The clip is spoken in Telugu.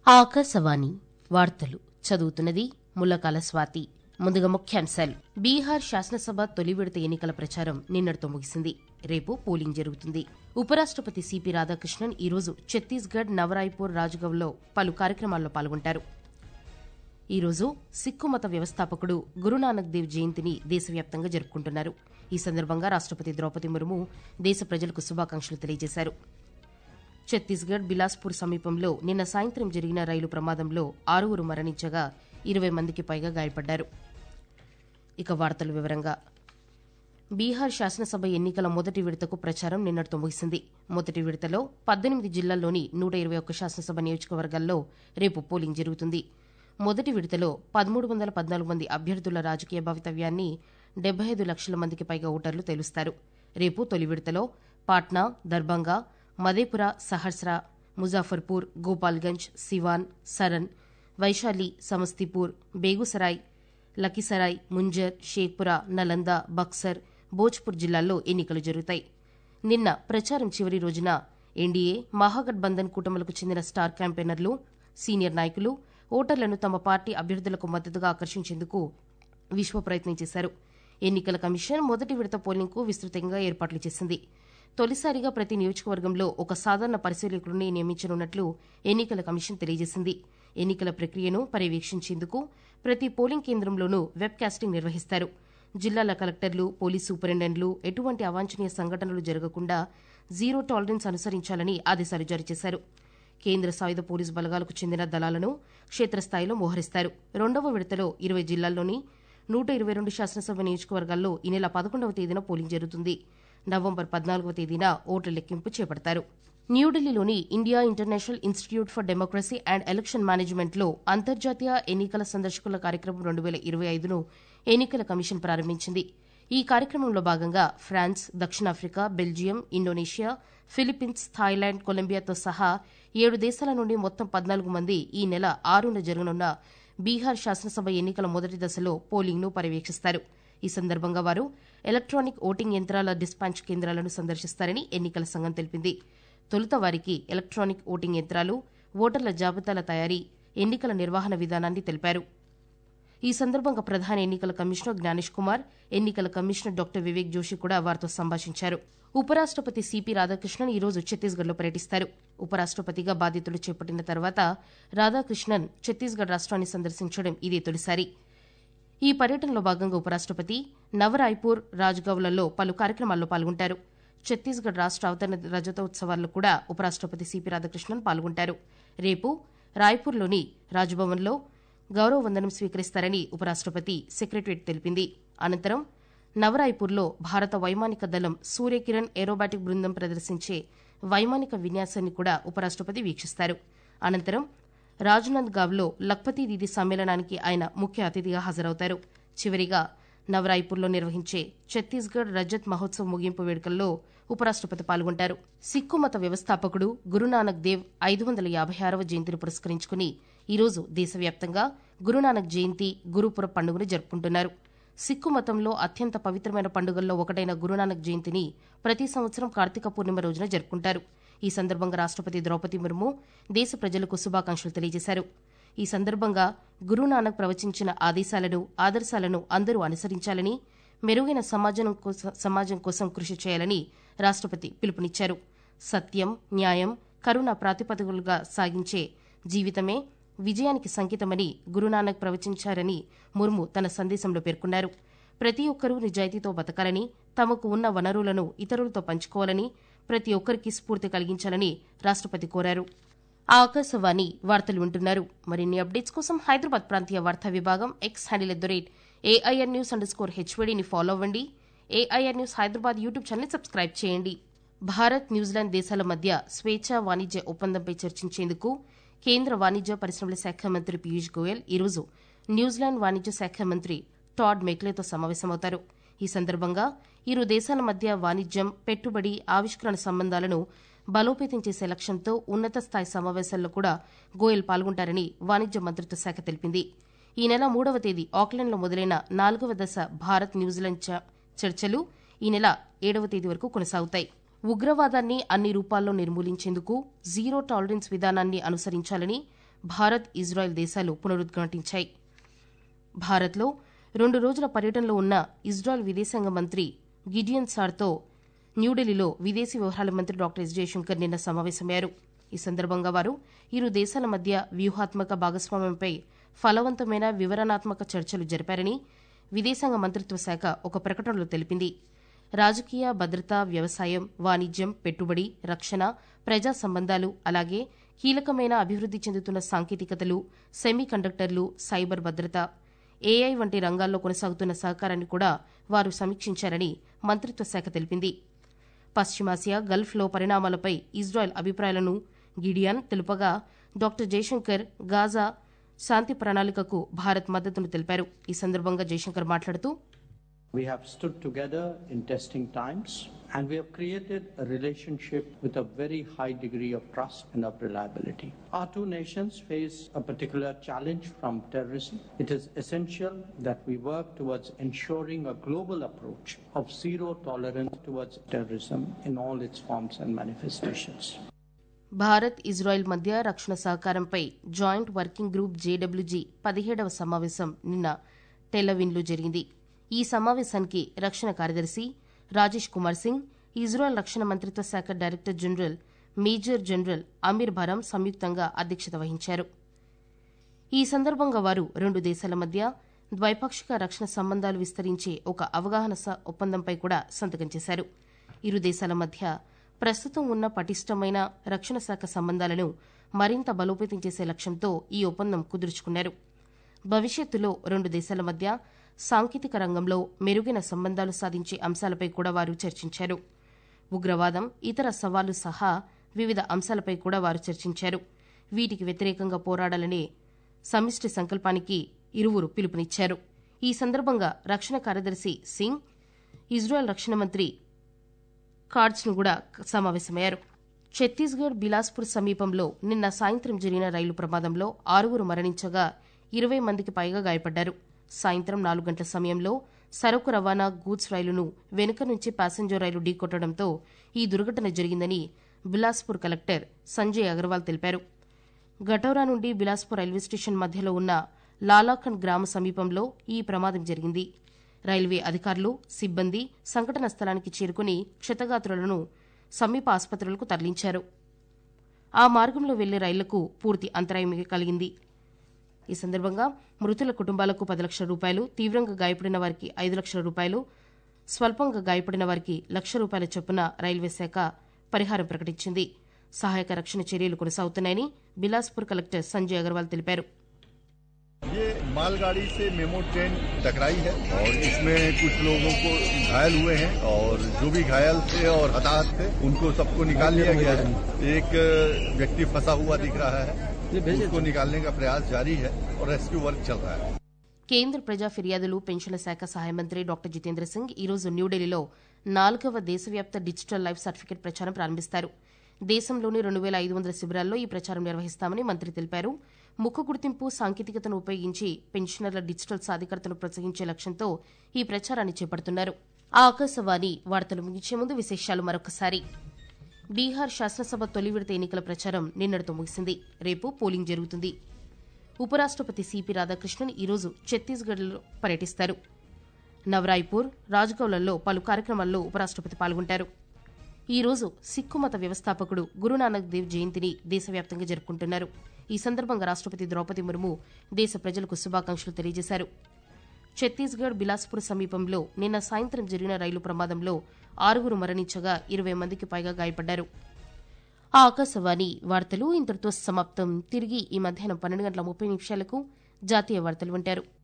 ఆకాశవాణి వార్తలు చదువుతున్నది ముల్లకాల స్వాతి ముందుగా ముఖ్యాంశాలు బీహార్ శాసనసభ తొలి విడత ఎన్నికల ప్రచారం నిన్నటితో ముగిసింది రేపు పోలింగ్ జరుగుతుంది ఉపరాష్టపతి సిపి రాధాకృష్ణన్ ఈరోజు ఛత్తీస్గఢ్ నవరాయ్పూర్ రాజ్గవ్లో పలు కార్యక్రమాల్లో పాల్గొంటారు ఈరోజు సిక్కు మత వ్యవస్థాపకుడు గురునానక్ దేవ్ జయంతిని దేశవ్యాప్తంగా జరుపుకుంటున్నారు ఈ సందర్భంగా రాష్టపతి ద్రౌపది ముర్ము దేశ ప్రజలకు శుభాకాంక్షలు తెలియజేశారు ఛత్తీస్గఢ్ బిలాస్పూర్ సమీపంలో నిన్న సాయంత్రం జరిగిన రైలు ప్రమాదంలో ఆరుగురు మరణించగా ఇరవై మందికి పైగా గాయపడ్డారు ఇక వార్తల వివరంగా బీహార్ శాసనసభ ఎన్నికల మొదటి విడతకు ప్రచారం నిన్నటితో ముగిసింది మొదటి విడతలో పద్దెనిమిది జిల్లాల్లోని నూట ఇరవై ఒక్క శాసనసభ నియోజకవర్గాల్లో రేపు పోలింగ్ జరుగుతుంది మొదటి విడతలో పదమూడు వందల పద్నాలుగు మంది అభ్యర్థుల రాజకీయ భవితవ్యాన్ని డెబ్బై ఐదు లక్షల మందికి పైగా ఓటర్లు తెలుస్తారు రేపు తొలి విడతలో పాట్నా దర్భంగా మదేపుర సహర్సరా ముజాఫర్పూర్ గోపాల్గంజ్ సివాన్ సరన్ వైశాలి సమస్తీపూర్ బేగుసరాయ్ లఖీసరాయ్ ముంజర్ షేక్పురా నలంద బక్సర్ భోజ్పూర్ జిల్లాల్లో ఎన్నికలు జరుగుతాయి నిన్న ప్రచారం చివరి రోజున ఎన్డీఏ మహాగఠబంధన్ కూటములకు చెందిన స్టార్ క్యాంపెయినర్లు సీనియర్ నాయకులు ఓటర్లను తమ పార్టీ అభ్యర్థులకు మద్దతుగా ఆకర్షించేందుకు విశ్వ ప్రయత్నం చేశారు ఎన్నికల కమిషన్ మొదటి విడత పోలింగ్కు విస్తృతంగా ఏర్పాట్లు చేసింది తొలిసారిగా ప్రతి నియోజకవర్గంలో ఒక సాధారణ పరిశీలకుడిని నియమించనున్నట్లు ఎన్నికల కమిషన్ తెలియజేసింది ఎన్నికల ప్రక్రియను పర్యవేక్షించేందుకు ప్రతి పోలింగ్ కేంద్రంలోనూ వెబ్ కాస్టింగ్ నిర్వహిస్తారు జిల్లాల కలెక్టర్లు పోలీసు సూపరింటెండెంట్లు ఎటువంటి అవాంఛనీయ సంఘటనలు జరగకుండా జీరో టాలరెన్స్ అనుసరించాలని ఆదేశాలు జారీ చేశారు కేంద్ర సాయుధ పోలీసు బలగాలకు చెందిన దళాలను క్షేత్రస్థాయిలో మోహరిస్తారు రెండవ విడతలో ఇరవై జిల్లాల్లోని నూట ఇరవై రెండు శాసనసభ నియోజకవర్గాల్లో ఈ నెల పదకొండవ తేదీన పోలింగ్ జరుగుతుంది నవంబర్ పద్నాలుగవ తేదీన ఓట్ల లెక్కింపు చేపడతారు న్యూఢిల్లీలోని India International Institute for Democracy and election మేనేజ్మెంట్లో అంతర్జాతీయ ఎన్నికల సందర్శకుల కార్యక్రమం రెండు వేల ఇరవై ఐదును ఎన్నికల కమిషన్ ప్రారంభించింది ఈ కార్యక్రమంలో భాగంగా ఫ్రాన్స్ దక్షిణాఫ్రికా బెల్జియం ఇండోనేషియా ఫిలిప్పీన్స్ థాయిలాండ్ కొలంబియాతో సహా ఏడు దేశాల నుండి మొత్తం పద్నాలుగు మంది ఈ నెల ఆరున జరగనున్న బీహార్ శాసనసభ ఎన్నికల మొదటి దశలో పోలింగ్ను పర్యవేక్షిస్తారు ఈ సందర్భంగా వారు ఎలక్ట్రానిక్ ఓటింగ్ యంత్రాల డిస్పాచ్ కేంద్రాలను సందర్శిస్తారని ఎన్నికల సంఘం తెలిపింది తొలుత వారికి ఎలక్ట్రానిక్ ఓటింగ్ యంత్రాలు ఓటర్ల జాబితాల తయారీ ఎన్నికల నిర్వహణ విధానాన్ని తెలిపారు ఈ సందర్భంగా ప్రధాన ఎన్నికల కమిషనర్ జ్ఞానేష్ కుమార్ ఎన్నికల కమిషనర్ డాక్టర్ వివేక్ జోషి కూడా వారితో సంభాషించారు ఉపరాష్టపతి సిపి రాధాకృష్ణన్ ఈ రోజు ఛత్తీస్గఢ్లో పర్యటిస్తారు ఉపరాష్టపతిగా బాధ్యతలు చేపట్టిన తర్వాత రాధాకృష్ణన్ ఛత్తీస్గఢ్ రాష్ట్రాన్ని సందర్శించడం ఇదే తొలిసారి ఈ పర్యటనలో భాగంగా ఉపరాష్టపతి నవరాయ్పూర్ రాజ్గవ్లలో పలు కార్యక్రమాల్లో పాల్గొంటారు ఛత్తీస్గఢ్ రాష్ట్ర అవతరణ రజతోత్సవాల్లో కూడా ఉపరాష్టపతి సిపి రాధాకృష్ణన్ పాల్గొంటారు రేపు రాయ్పూర్లోని రాజ్భవన్లో గౌరవ వందనం స్వీకరిస్తారని ఉపరాష్టపతి సెక్రటరియట్ తెలిపింది అనంతరం నవరాయ్పూర్లో భారత వైమానిక దళం సూర్యకిరణ్ ఏరోబాటిక్ బృందం ప్రదర్శించే వైమానిక విన్యాసాన్ని కూడా ఉపరాష్టపతి వీక్షిస్తారు అనంతరం రాజ్నంద్ గావ్లో లఖ్పతి దీది సమ్మేళనానికి ఆయన ముఖ్య అతిథిగా హాజరవుతారు చివరిగా నవరాయ్పూర్లో నిర్వహించే ఛత్తీస్గఢ్ రజత్ మహోత్సవ్ ముగింపు వేడుకల్లో ఉపరాష్టపతి పాల్గొంటారు సిక్కు మత వ్యవస్థాపకుడు గురునానక్ దేవ్ ఐదు వందల యాభై ఆరవ జయంతిని పురస్కరించుకుని ఈరోజు దేశవ్యాప్తంగా గురునానక్ జయంతి గురుపుర పండుగను జరుపుకుంటున్నారు సిక్కు మతంలో అత్యంత పవిత్రమైన పండుగల్లో ఒకటైన గురునానక్ జయంతిని ప్రతి సంవత్సరం కార్తీక పూర్ణిమ రోజున జరుపుకుంటారు ఈ సందర్భంగా రాష్టపతి ద్రౌపది ముర్ము దేశ ప్రజలకు శుభాకాంక్షలు తెలియజేశారు ఈ సందర్భంగా గురునానక్ ప్రవచించిన ఆదేశాలను ఆదర్శాలను అందరూ అనుసరించాలని మెరుగైన సమాజం కోసం సమాజం కోసం కృషి చేయాలని రాష్టపతి పిలుపునిచ్చారు సత్యం న్యాయం కరుణ ప్రాతిపదికలుగా సాగించే జీవితమే విజయానికి సంకేతమని గురునానక్ ప్రవచించారని ముర్ము తన సందేశంలో పేర్కొన్నారు ప్రతి ఒక్కరూ నిజాయితీతో బతకాలని తమకు ఉన్న వనరులను ఇతరులతో పంచుకోవాలని ప్రతి ఒక్కరికి స్ఫూర్తి కలిగించాలని రాష్టపతి కోరారు ఆకాశవాణి వార్తలు వింటున్నారు మరిన్ని అప్డేట్స్ కోసం హైదరాబాద్ ప్రాంతీయ వార్తా విభాగం X handle at the rate AIR news underscore హెచ్వీడీని ఫాలో అవ్వండి AIR news Hyderabad YouTube channel subscribe చేయండి భారత్ న్యూజిలాండ్ దేశాల మధ్య స్వేచ్ఛా వాణిజ్య ఒప్పందంపై చర్చించేందుకు కేంద్ర వాణిజ్య పరిశ్రమల శాఖ మంత్రి పీయూష్ గోయల్ ఈరోజు న్యూజిలాండ్ వాణిజ్య శాఖ మంత్రి టాడ్ మెక్లేతో సమావేశమవుతారు ఈ సందర్భంగా ఇరు దేశాల మధ్య వాణిజ్యం పెట్టుబడి ఆవిష్కరణ సంబంధాలను బలోపేతం చేసే లక్ష్యంతో ఉన్నత స్థాయి సమావేశాల్లో కూడా గోయల్ పాల్గొంటారని వాణిజ్య మంత్రిత్వ శాఖ తెలిపింది ఈ నెల మూడవ తేదీ ఆక్లాండ్లో మొదలైన నాలుగవ దశ భారత్ న్యూజిలాండ్ చర్చలు ఈ నెల ఏడవ తేదీ వరకు కొనసాగుతాయి ఉగ్రవాదాన్ని అన్ని రూపాల్లో నిర్మూలించేందుకు జీరో టాలరెన్స్ విధానాన్ని అనుసరించాలని భారత్ ఇజ్రాయెల్ దేశాలు పునరుద్ఘాటించాయి భారత్లో రెండు రోజుల పర్యటనలో ఉన్న ఇజ్రాయెల్ విదేశాంగ మంత్రి గిడియన్ సార్తో న్యూఢిల్లీలో విదేశీ వ్యవహారాల మంత్రి డాక్టర్ ఎస్ జయశంకర్ నిన్న సమావేశమయ్యారు ఈ సందర్భంగా వారు ఇరు దేశాల మధ్య వ్యూహాత్మక భాగస్వామ్యంపై ఫలవంతమైన వివరణాత్మక చర్చలు జరిపారని విదేశాంగ మంత్రిత్వ శాఖ ఒక ప్రకటనలో తెలిపింది రాజకీయ భద్రత వ్యవసాయం వాణిజ్యం పెట్టుబడి రక్షణ ప్రజా సంబంధాలు అలాగే కీలకమైన అభివృద్ది చెందుతున్న సాంకేతికతలు సెమీ కండక్టర్లు సైబర్ భద్రత ఏఐ వంటి రంగాల్లో కొనసాగుతున్న సహకారాన్ని కూడా వారు సమీక్షించారని మంత్రిత్వ శాఖ తెలిపింది పశ్చిమాసియా గల్ఫ్లో పరిణామాలపై ఇజ్రాయెల్ అభిప్రాయాలను గిడియాన్ తెలుపగా డాక్టర్ జయశంకర్ గాజా శాంతి ప్రణాళికకు భారత్ మద్దతును తెలిపారు ఈ సందర్భంగా జయశంకర్ మాట్లాడుతూ We have stood together in testing times and we have created a relationship with a very high degree of trust and of reliability. Our two nations face a particular challenge from terrorism. It is essential that we work towards ensuring a global approach of zero tolerance towards terrorism in all its forms and manifestations. Bharat Israel మధ్య రక్షణ సహకారంపై జాయింట్ వర్కింగ్ గ్రూప్ జేడబ్ల్యూజీ పదిహేడవ సమావేశం నిన్న టెలవిన్లో జరిగింది ఈ సమావేశానికి రక్షణ కార్యదర్శి రాజేష్ కుమార్ సింగ్ ఇజ్రాయెల్ రక్షణ మంత్రిత్వ శాఖ director general major general Amir Baram సంయుక్తంగా అధ్యక్షత వహించారు ఈ సందర్భంగా వారు రెండు దేశాల మధ్య ద్వైపాక్షిక రక్షణ సంబంధాలు విస్తరించే ఒక అవగాహన స- ఒప్పందంపై కూడా సంతకం చేశారు ఇరు దేశాల మధ్య ప్రస్తుతం ఉన్న పటిష్టమైన రక్షణ శాఖ సంబంధాలను మరింత బలోపేతం చేసే లక్ష్యంతో ఈ ఒప్పందం కుదుర్చుకున్నారు భవిష్యత్తులో రెండు దేశాల మధ్య సాంకేతిక రంగంలో మెరుగైన సంబంధాలు సాధించే అంశాలపై కూడా వారు చర్చించారు ఉగ్రవాదం ఇతర సవాళ్లు సహా వివిధ అంశాలపై కూడా వారు చర్చించారు వీటికి వ్యతిరేకంగా పోరాడాలనే సమిష్టి సంకల్పానికి ఇరువురు పిలుపునిచ్చారు ఈ సందర్భంగా రక్షణ కార్యదర్శి సింగ్ ఇజ్రాయెల్ రక్షణ మంత్రి కార్డ్స్ను కూడా సమావేశమయ్యారు ఛత్తీస్గఢ్ బిలాస్పూర్ సమీపంలో నిన్న సాయంత్రం జరిగిన రైలు ప్రమాదంలో ఆరుగురు మరణించగా ఇరవై మందికి పైగా గాయపడ్డారు సాయంత్రం నాలుగు గంటల సమయంలో సరకు రవాణా గూడ్స్ రైలును వెనుక నుంచి ప్యాసింజర్ రైలు ఢీకొట్టడంతో ఈ దుర్ఘటన జరిగిందని బిలాస్పూర్ కలెక్టర్ సంజయ్ అగర్వాల్ తెలిపారు గటౌరా నుండి బిలాస్పూర్ రైల్వే స్టేషన్ మధ్యలో ఉన్న లాలాఖండ్ గ్రామ సమీపంలో ఈ ప్రమాదం జరిగింది రైల్వే అధికారులు సిబ్బంది సంఘటన స్థలానికి చేరుకుని క్షతగాత్రులను సమీప ఆసుపత్రులకు తరలించారు ఆ మార్గంలో వెళ్లే రైళ్లకు పూర్తి అంతరాయం కలిగింది ఈ సందర్భంగా మృతుల కుటుంబాలకు పది లక్షల రూపాయలు తీవ్రంగా గాయపడిన వారికి ఐదు లక్షల రూపాయలు స్వల్పంగా గాయపడిన వారికి లక్ష రూపాయల చొప్పున రైల్వే శాఖ పరిహారం ప్రకటించింది సహాయక రక్షణ చర్యలు కొనసాగుతున్నాయని బిలాస్పూర్ కలెక్టర్ సంజయ్ అగర్వాల్ తెలిపారు ये मालगाड़ी से मेमो ट्रेन टकराई है और इसमें कुछ लोगों को घायल हुए हैं और जो भी घायल थे और हताहत थे उनको सबको निकाल लिया गया है एक व्यक्ति फंसा हुआ दिख रहा है उसको निकालने का प्रयास जारी है और रेस्क्यू वर्क चल रहा है కేంద్ర ప్రజా ఫిర్యాదులు పెన్షన్ల శాఖ సహాయ మంత్రి డాక్టర్ జితేంద్ర సింగ్ ఈరోజు న్యూఢిల్లీలో నాలుగవ దేశవ్యాప్త డిజిటల్ లైఫ్ సర్టిఫికెట్ ప్రచారం ప్రారంభిస్తారు దేశంలోని రెండు వేల ఐదు వందల శిబిరాల్లో ఈ ప్రచారం నిర్వహిస్తామని మంత్రి తెలిపారు ముఖ గుర్తింపు సాంకేతికతను ఉపయోగించి పెన్షనర్ల డిజిటల్ సాధికారతను ప్రోత్సహించే లక్ష్యంతో ఈ ప్రచారాన్ని చేపడుతున్నారు ఆ ఆకాశవాణి వార్తలు ముగించే ముందు విశేషాలు మరొకసారి బీహార్ శాసనసభ తొలి విడత ఎన్నికల ప్రచారం నిన్నటితో ముగిసింది రేపు పోలింగ్ జరుగుతుంది ఉపరాష్టపతి సిపి రాధాకృష్ణన్ ఈరోజు ఛత్తీస్గఢ్లో పర్యటిస్తారు నవరాయ్పూర్ రాజ్గౌలలో పలు కార్యక్రమాల్లో ఉపరాష్టపతి పాల్గొంటారు ఈ రోజు సిక్కు మత వ్యవస్థాపకుడు గురునానక్ దేవ్ జయంతిని దేశవ్యాప్తంగా జరుపుకుంటున్నారు ఈ సందర్భంగా రాష్టపతి ద్రౌపది ముర్ము దేశ ప్రజలకు శుభాకాంక్షలు తెలియజేశారు ఛత్తీస్గఢ్ బిలాస్పూర్ సమీపంలో నిన్న సాయంత్రం జరిగిన రైలు ప్రమాదంలో ఆరుగురు మరణించగా ఇరవై మందికి పైగా గాయపడ్డారు ఆ ఆకాశవాణి వార్తలు ఇంతటితో సమాప్తం తిరిగి ఈ మధ్యాహ్నం పన్నెండు గంటల ముప్పై నిమిషాలకు జాతీయ వార్తలు వింటారు